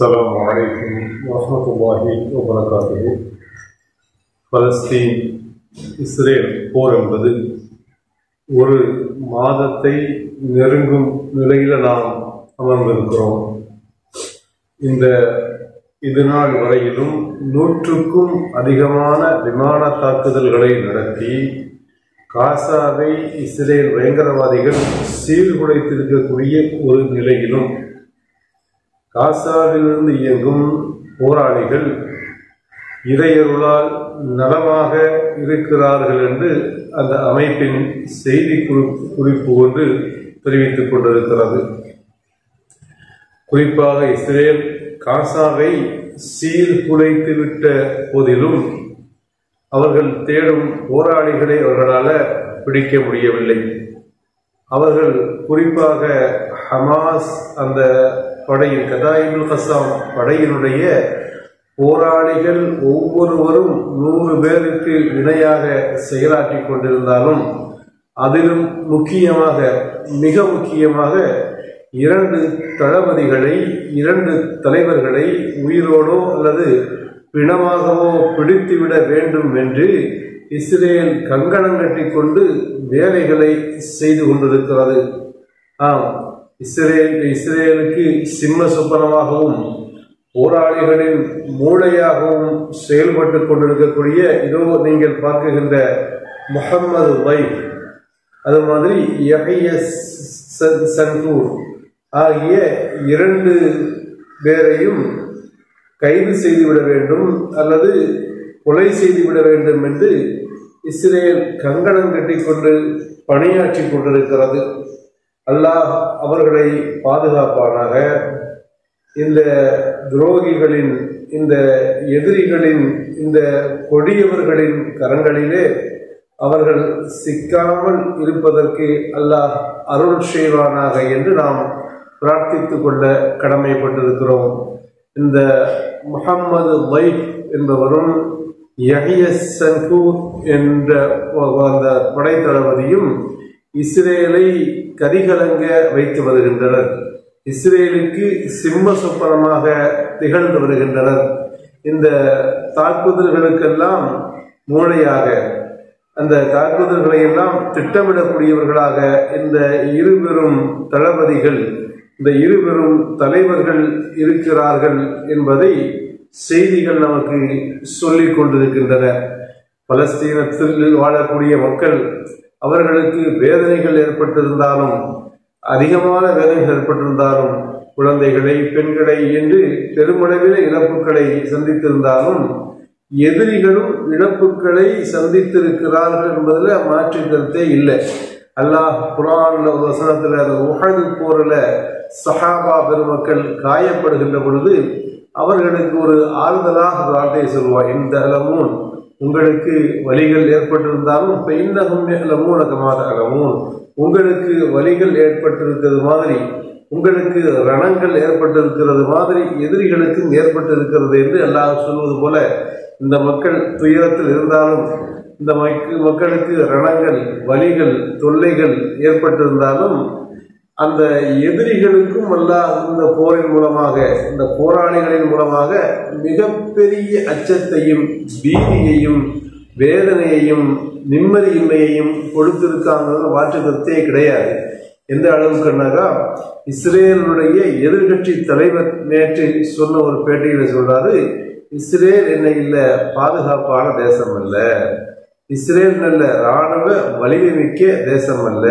السلام عليكم ورحمة الله وبركاته Palestine Israel போர் என்பது ஒரு மாதத்தை நெருங்கும் நிலையில நாம் அமர்ந்திருக்கிறோம் இந்த இது நாள் வரையிலும் நூற்றுக்கும் அதிகமான விமான தாக்குதல்களை நடத்தி காசாவை இஸ்ரேல் பயங்கரவாதிகள் சீர்குலைத்திருக்கக்கூடிய ஒரு நிலையிலும் காசாவிலிருந்து இயங்கும் போராளிகள் இறையருளால் நலமாக இருக்கிறார்கள் என்று அந்த அமைப்பின் செய்தி குறிப்பு குறிப்பு ஒன்று தெரிவித்துக் கொண்டிருக்கிறது குறிப்பாக இஸ்ரேல் காசாவை சீர்குலைத்துவிட்ட போதிலும் அவர்கள் தேடும் போராளிகளை அவர்களால் பிடிக்க முடியவில்லை அவர்கள் குறிப்பாக ஹமாஸ் அந்த படையின் கதாயிபுல் கசாம் படையினுடைய போராளிகள் ஒவ்வொருவரும் நூறு பேருக்கு இணையாக செயலாற்றி கொண்டிருந்தாலும் அதிலும் முக்கியமாக மிக முக்கியமாக இரண்டு தளபதிகளை இரண்டு தலைவர்களை உயிரோடோ அல்லது பிணமாகவோ பிடித்துவிட வேண்டும் என்று இஸ்ரேல் கங்கணம் கட்டிக்கொண்டு வேலைகளை செய்து கொண்டிருக்கிறது ஆம் இஸ்ரேல் இஸ்ரேலுக்கு சிம்ம சொப்பனமாகவும் போராளிகளின் மூளையாகவும் செயல்பட்டு கொண்டிருக்கக்கூடிய இதோ நீங்கள் பார்க்குகின்ற முகம்மது வைஃப் அது மாதிரி யஹிய சன்கூர் ஆகிய இரண்டு பேரையும் கைது செய்துவிட வேண்டும் அல்லது கொலை செய்துவிட வேண்டும் என்று இஸ்ரேல் கங்கணம் கட்டிக்கொண்டு பணியாற்றி கொண்டிருக்கிறது அல்லாஹ் அவர்களை பாதுகாப்பானாக இந்த துரோகிகளின் இந்த எதிரிகளின் இந்த கொடியவர்களின் கரங்களிலே அவர்கள் சிக்காமல் இருப்பதற்கு அல்லாஹ் அருள் செய்வானாக என்று நாம் பிரார்த்தித்துக் கொள்ள கடமைப்பட்டிருக்கிறோம் இந்த முகம்மது வைஃப் என்பவரும் யஹிய சன்கூர் என்ற அந்த படைத்தளபதியும் இஸ்ரேலை கரிகலங்க வைத்து வருகின்றனர் இஸ்ரேலுக்கு சிம்ம சொப்பனமாக திகழ்ந்து வருகின்றனர் இந்த தாக்குதல்களுக்கெல்லாம் மூளையாக அந்த தாக்குதல்களை எல்லாம் திட்டமிடக்கூடியவர்களாக இந்த இருபெரும் தளபதிகள் இந்த இருபெரும் தலைவர்கள் இருக்கிறார்கள் என்பதை செய்திகள் நமக்கு சொல்லிக் கொண்டிருக்கின்றன பலஸ்தீனத்தில் வாழக்கூடிய மக்கள் அவர்களுக்கு வேதனைகள் ஏற்பட்டிருந்தாலும் அதிகமான வேதனைகள் ஏற்பட்டிருந்தாலும் குழந்தைகளை பெண்களை என்று பெருமளவில் இழப்புகளை சந்தித்திருந்தாலும் எதிரிகளும் இழப்புகளை சந்தித்திருக்கிறார்கள் என்பதில் மாற்று கருத்தே இல்லை அல்லாஹ் குரான் வசனத்தில் அந்த உகது போரில் சஹாபா பெருமக்கள் காயப்படுகின்ற பொழுது அவர்களுக்கு ஒரு ஆறுதலாக வார்த்தை சொல்வார் இந்த அளவும் உங்களுக்கு வழிகள் ஏற்பட்டிருந்தாலும் இப்போ இன்னகும் லமூனகமாக அலமூன் உங்களுக்கு வழிகள் ஏற்பட்டிருக்கிறது மாதிரி உங்களுக்கு ரணங்கள் ஏற்பட்டிருக்கிறது மாதிரி எதிரிகளுக்கும் ஏற்பட்டிருக்கிறது என்று எல்லாம் சொல்வது போல இந்த மக்கள் துயரத்தில் இருந்தாலும் இந்த மக்களுக்கு ரணங்கள் வலிகள் தொல்லைகள் ஏற்பட்டிருந்தாலும் அந்த எதிரிகளுக்கும் அல்ல இந்த போரின் மூலமாக இந்த போராளிகளின் மூலமாக மிகப்பெரிய அச்சத்தையும் பீதியையும் வேதனையையும் நிம்மதியின்மையையும் கொடுத்திருக்காங்க மாற்று கருத்தே கிடையாது எந்த அளவுக்குன்னாக்கா இஸ்ரேலுடைய எதிர்கட்சி தலைவர் நேற்று சொன்ன ஒரு பேட்டியில் சொல்றாரு இஸ்ரேல் என்ன இல்லை பாதுகாப்பான தேசம் அல்ல இஸ்ரேல் நல்ல இராணுவ வலிமை மிக்க தேசம் அல்ல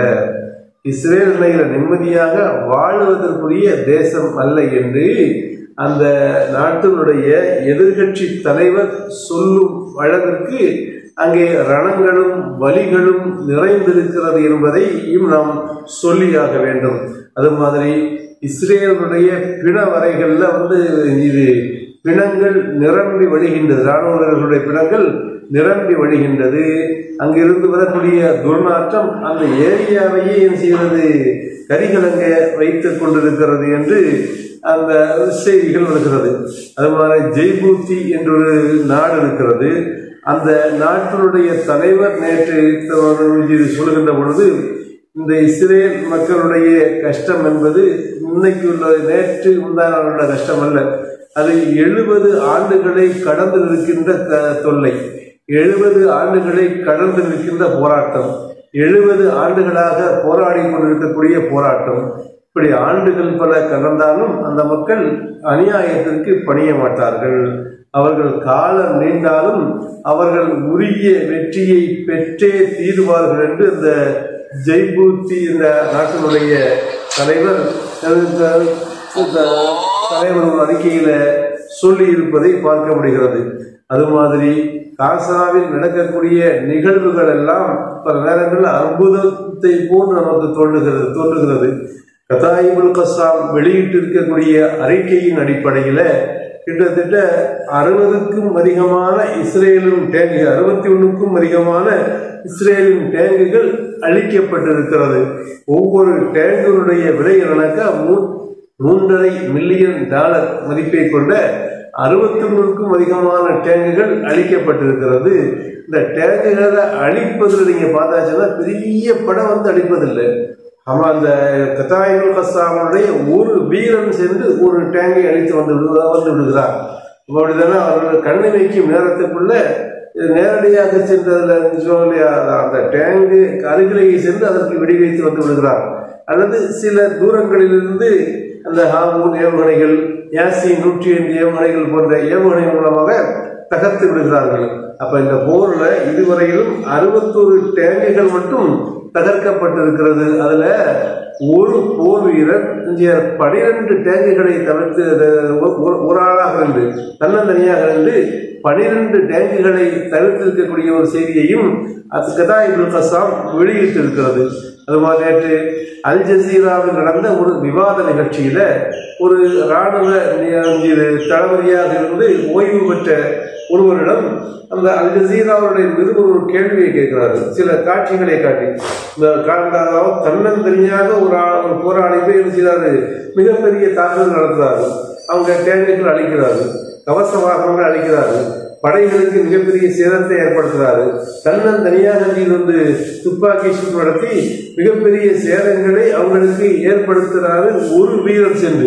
இஸ்ரேல் நிலையில நிம்மதியாக வாழ்வதற்குரிய தேசம் அல்ல என்று அந்த நாட்டினுடைய எதிர்கட்சி தலைவர் சொல்லும் அளவிற்கு அங்கே ரணங்களும் வலிகளும் நிறைந்திருக்கிறது என்பதையும் நாம் சொல்லியாக வேண்டும் அது மாதிரி இஸ்ரேலுடைய பிண வரைகள்ல வந்து இது பிணங்கள் நிரம்பி வழிகின்றது ராணுவ வீரர்களுடைய பிணங்கள் நிரம்பி வழிகின்றது அங்கிருந்து வரக்கூடிய துர்நாற்றம் அந்த ஏரியாவையே என்ன செய்கிறது கரிகலங்க வைத்துக் கொண்டிருக்கிறது என்று அந்த செய்திகள் வருகிறது அது மாதிரி ஜெய்பூத்தி என்ற ஒரு நாடு இருக்கிறது அந்த நாட்டினுடைய தலைவர் நேற்று சொல்கின்ற பொழுது இந்த இஸ்ரேல் மக்களுடைய கஷ்டம் என்பது இன்னைக்கு உள்ள நேற்று உண்டான கஷ்டம் அல்ல அது எழுபது ஆண்டுகளை கடந்து நிற்கின்ற க- தொல்லை எழுபது ஆண்டுகளை கடந்து நிற்கின்ற போராட்டம் எழுபது ஆண்டுகளாக போராடி கொண்டிருக்கக்கூடிய போராட்டம் இப்படி ஆண்டுகள் பல கடந்தாலும் அந்த மக்கள் அநியாயத்திற்கு பணிய மாட்டார்கள் அவர்கள் காலம் நீண்டாலும் அவர்கள் உரிய வெற்றியை பெற்றே தீருவார்கள் என்று இந்த ஜெய்பூத்தி இந்த நாட்டினுடைய தலைவர் இந்த இந்த தலைவர் அறிக்கையில சொல்லி இருப்பதை பார்க்க முடிகிறது அது மாதிரி காசாவில் நடக்கக்கூடிய நிகழ்வுகள் எல்லாம் பல நேரங்களில் அற்புதத்தை போன்று நமக்கு தோன்றுகிறது தோன்றுகிறது கதாயிபுல் கசாம் வெளியிட்டிருக்கக்கூடிய அறிக்கையின் அடிப்படையில கிட்டத்தட்ட அறுபதுக்கும் அதிகமான இஸ்ரேலின் டேங்கு அறுபத்தி ஒண்ணுக்கும் அதிகமான இஸ்ரேலின் டேங்குகள் அழிக்கப்பட்டிருக்கிறது ஒவ்வொரு டேங்குடைய விலை கணக்கா மூ- மூன்றரை மில்லியன் டாலர் மதிப்பை கொண்ட அறுபத்தி ஒன்றுக்கும் அதிகமான டேங்குகள் அழிக்கப்பட்டிருக்கிறது இந்த டேங்குகளை அழிப்பதில் நீங்க பார்த்தாச்சுன்னா பெரிய படம் வந்து அழிப்பதில்லை ஆமா அந்த கத்தாயுல் கசாமனுடைய ஒரு வீரன் சென்று ஒரு டேங்கை அழித்து வந்து விடு- வந்து விடுகிறார் அப்ப அப்படிதானே அவர்கள் கண்ணை வைக்கும் நேரத்துக்குள்ள இது நேரடியாக சென்றதுல சொன்னோம் இல்லையா, அந்த டேங்கு அருகிலேயே சென்று அதற்கு வெடி வைத்து வந்து விடுகிறார் அல்லது சில தூரங்களிலிருந்து அந்த ஹாமூன் ஏவுகணைகள் யாசி நூற்றி ஐந்து ஏவுகணைகள் போன்ற ஏவுகணை மூலமாக தகர்த்து விடுகிறார்கள் அப்ப இந்த போர்ல இதுவரையிலும் அறுபத்தோரு டேங்குகள் மட்டும் தகர்க்கப்பட்டிருக்கிறது அதுல ஒரு போர் வீரர் இங்கே பனிரெண்டு டேங்குகளை தவிர்த்து அஹ், ஒரு- ஒரு- ஒரு ஆளாக இருந்து தன்னந்தனியாக இருந்து பனிரெண்டு டேங்குகளை தவிர்த்திருக்கக்கூடிய ஒரு செய்தியையும் அது கதா இபுல் கசாம் வெளியிட்டிருக்கிறது அது மாதிரி நேற்று அல் ஜசீராவில் நடந்த ஒரு விவாத நிகழ்ச்சியில ஒரு ராணுவ நி- இது தளபதியாக இருந்து ஓய்வு பெற்ற ஒருவரிடம் அந்த அல் ஜசீராவுடைய நிருபர் ஒரு கேள்வியை கேட்கிறாரு சில காட்சிகளை காட்டி இந்த காண்டாவது தன்னந்தனியாக ஒரு ஆ- ஒரு போராளி போய் என்ன செய்றாரு மிகப்பெரிய தாக்குதல் நடத்துறாரு அவங்க டேங்குகள் அழிக்கிறாரு கவச வாகனங்கள் அழிக்கிறாரு படைகளுக்கு மிகப்பெரிய சேதத்தை ஏற்படுத்துகிறாரு தன்னந்தனியாக இருந்து துப்பாக்கி சூடு நடத்தி மிகப்பெரிய சேதங்களை அவங்களுக்கு ஏற்படுத்துகிறாரு ஒரு வீரர் சென்று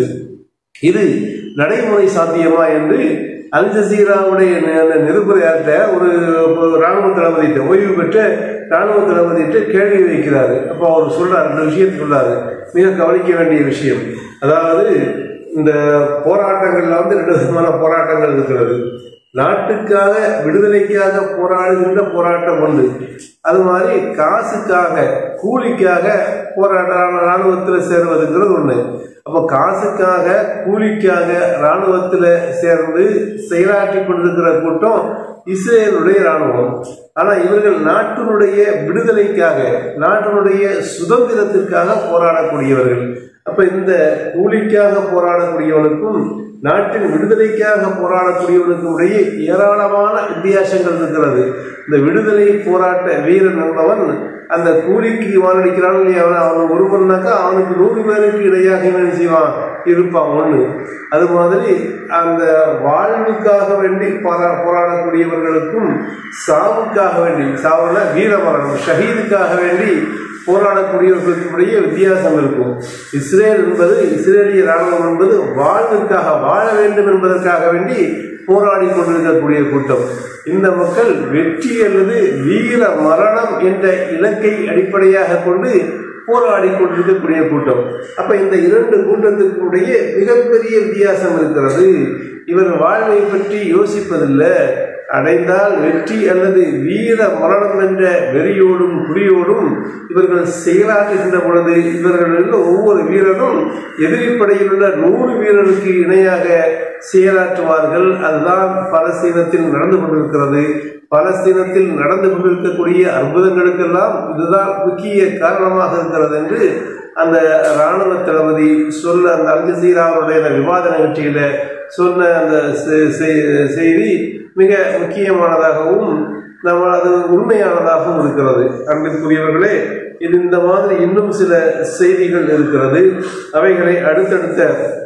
இது நடைமுறை சாத்தியமா என்று அல் ஜசீராவுடைய நி- அந்த நிருபரையார்கிட்ட ஒரு ஒரு ராணுவ தளபதிட்ட ஓய்வு பெற்ற ராணுவ தளபதிட்ட கேள்வி வைக்கிறாரு அப்போ அவர் சொல்றாரு ரெண்டு விஷயத்தை சொல்றாரு மிக கவனிக்க வேண்டிய விஷயம் அதாவது இந்த போராட்டங்கள்ல வந்து ரெண்டு விதமான போராட்டங்கள் இருக்கிறது நாட்டுக்காக விடுதலைக்காக போராடுகின்ற போராட்டம் உண்டு அது மாதிரி காசுக்காக கூலிக்காக போராட்ட ராணுவத்தில் சேர்வதுங்கிறது ஒண்ணு அப்போ காசுக்காக கூலிக்காக ராணுவத்தில் சேர்ந்து செயலாற்றி கொண்டிருக்கிற கூட்டம் இஸ்ரேலுடைய ராணுவம் ஆனா இவர்கள் நாட்டினுடைய விடுதலைக்காக நாட்டினுடைய சுதந்திரத்திற்காக போராடக்கூடியவர்கள் அப்ப இந்த கூலிக்காக போராடக்கூடியவனுக்கும் நாட்டின் விடுதலைக்காக போராடக்கூடியவனுக்கும் இடையே ஏராளமான வித்தியாசங்கள் இருக்கிறது இந்த விடுதலை போராட்ட வீரன் என்பவன் அந்த கூலிக்கு வானடிக்கிறான் இல்லையா அவன் அவன் ஒருவன்னாக்கா அவனுக்கு நூறு பேருக்கு இடையாக என்ன செய்வான் இருப்பான் ஒண்ணு அது மாதிரி அந்த வாழ்வுக்காக வேண்டி போரா போராடக்கூடியவர்களுக்கும் சாவுக்காக வேண்டி சாவுனா வீரமரணம் ஷஹீதுக்காக வேண்டி போராடக்கூடியவர்களுடைய வித்தியாசம் இருக்கும் இஸ்ரேல் என்பது இஸ்ரேலிய ராணுவம் என்பது வாழ்வுக்காக வாழ வேண்டும் என்பதற்காக வேண்டி போராடி கொண்டிருக்கக்கூடிய கூட்டம் இந்த மக்கள் வெற்றி அல்லது வீர மரணம் என்ற இலக்கை அடிப்படையாக கொண்டு போராடி கொண்டிருக்கக்கூடிய கூட்டம் அப்ப இந்த இரண்டு கூட்டத்துக்குடைய மிகப்பெரிய வித்தியாசம் இருக்கிறது இவர் வாழ்வை பற்றி யோசிப்பதில்லை அடைந்தால் வெற்றி அல்லது வீர மரணம் என்ற வெறியோடும் குறியோடும் இவர்கள் செயலாற்றுகின்ற பொழுது இவர்கள் ஒவ்வொரு வீரரும் எதிரிப்படையில் உள்ள நூறு வீரருக்கு இணையாக செயலாற்றுவார்கள் அதுதான் பலஸ்தீனத்தில் நடந்து கொண்டிருக்கிறது பலஸ்தீனத்தில் நடந்து கொண்டிருக்கக்கூடிய அற்புதங்களுக்கெல்லாம் இதுதான் முக்கிய காரணமாக இருக்கிறது என்று அந்த ராணுவ தளபதி சொல்ல அந்த அல்ஜசீராவுடைய அந்த விவாத நிகழ்ச்சியில சொன்ன அந்த செ- செ- செய்தி மிக முக்கியமானதாகவும் நம்ம அது உண்மையானதாகவும் இருக்கிறது அன்பிற்குரியவர்களே இது இந்த மாதிரி இன்னும் சில செய்திகள் இருக்கிறது அவைகளை அடுத்தடுத்த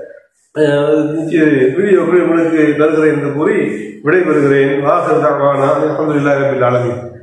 அஹ், வீடியோக்கள் உங்களுக்கு தருகிறேன் என்று கூறி விடைபெறுகிறேன் வாசல் தான் அலமதுல்லாஹ் ரபில் ஆலமீன்